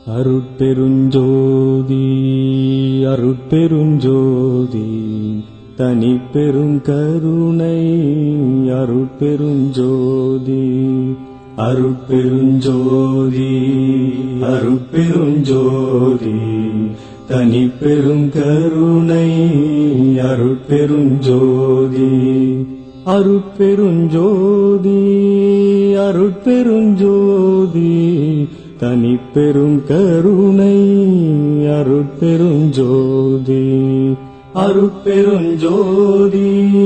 அருட்பெருஞ்சோதி அருட்பெருஞ்சோதி தனி பெருங்கருணை அருட்பெருஞ்சோதி அருட்பெருஞ்சோதி அருட்பெருஞ்சோதி தனி பெருங்கருணை அருட்பெருஞ்சோதி அருட்பெருஞ்சோதி அருட்பெருஞ்சோதி தனி பெருங்கருணை அருட்பெருஞ்சோதி அருட்பெருஞ்சோதி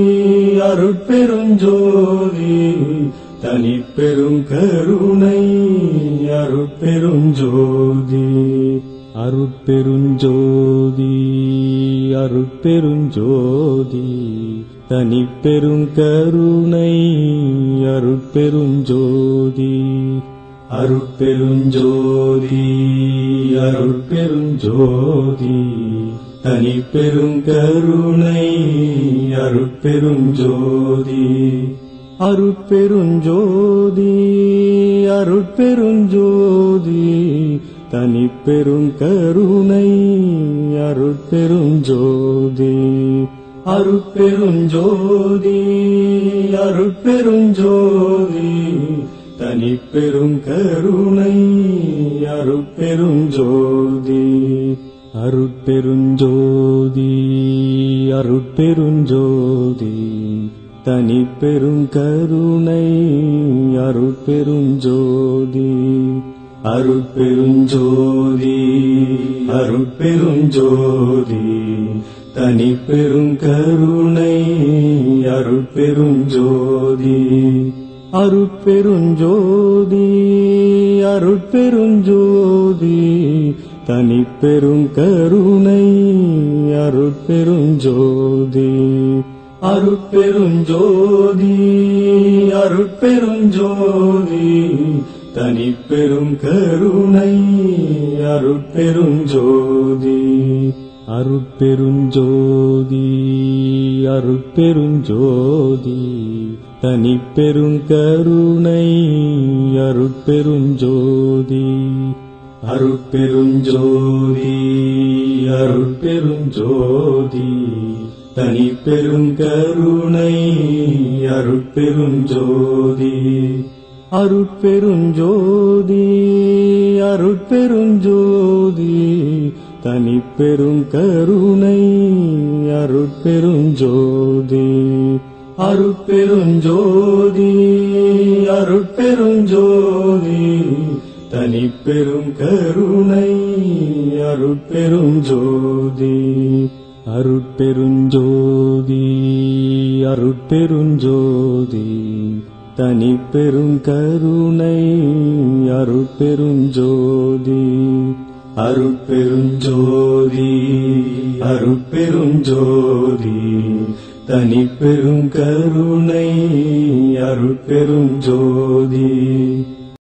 அருட்பெருஞ்சோதி தனி பெருங்கருணை அருட்பெருஞ்சோதி அருட்பெருஞ்சோதி அருட்பெருஞ்சோதி தனி பெருங்கருணை அருட்பெருஞ்சோதி அருட்பெருஞ்சோதி அருட்பெருஞ்சோதி தனி பெருங்கருணை அருட்பெருஞ்சோதி அருட்பெருஞ்சோதி அருட்பெருஞ்சோதி தனி பெருங்கருணை அருட்பெருஞ்சோதி அருட்பெருஞ்சோதி அருட்பெருஞ்சோதி தனி பெருங்கருணை அருட்பெருஞ்சோதி அருட்பெருஞ்சோதி அருட்பெருஞ்சோதி தனி பெருங்கருணை அருட்பெருஞ்சோதி அருட்பெருஞ்சோதி அருட்பெருஞ்சோதி தனி பெருங்கருணை அருட்பெருஞ்சோதி அருட்பெருஞ்சோதி அருட்பெருஞ்சோதி தனி பெருங்கருணை அருட்பெருஞ்சோதி அருட்பெருஞ்சோதி அருட்பெருஞ்சோதி தனி பெருங்கருணை அருட்பெருஞ்சோதி அருட்பெருஞ்சோதி அருட்பெருஞ்சோதி தனி பெருங்கருணை அருட்பெருஞ்சோதி அருட்பெருஞ்சோதி அருட்பெருஞ்சோதி தனி பெருங்கருணை அருட்பெருஞ்சோதி அருட்பெருஞ்சோதி அருட்பெருஞ்சோதி தனி பெருங்கருணை அருட்பெருஞ்சோதி அருட்பெருஞ்சோதி அருட்பெருஞ்சோதி தனி பெருங்கருணை அருட்பெருஞ்சோதி அருட்பெருஞ்சோதி அருட்பெருஞ்சோதி தனி பெருங்கருணை அருட்பெருஞ்சோதி அருட்பெருஞ்சோதி அருட்பெருஞ்சோதி தனி பெருங்கருணை அருட்பெருஞ்சோதி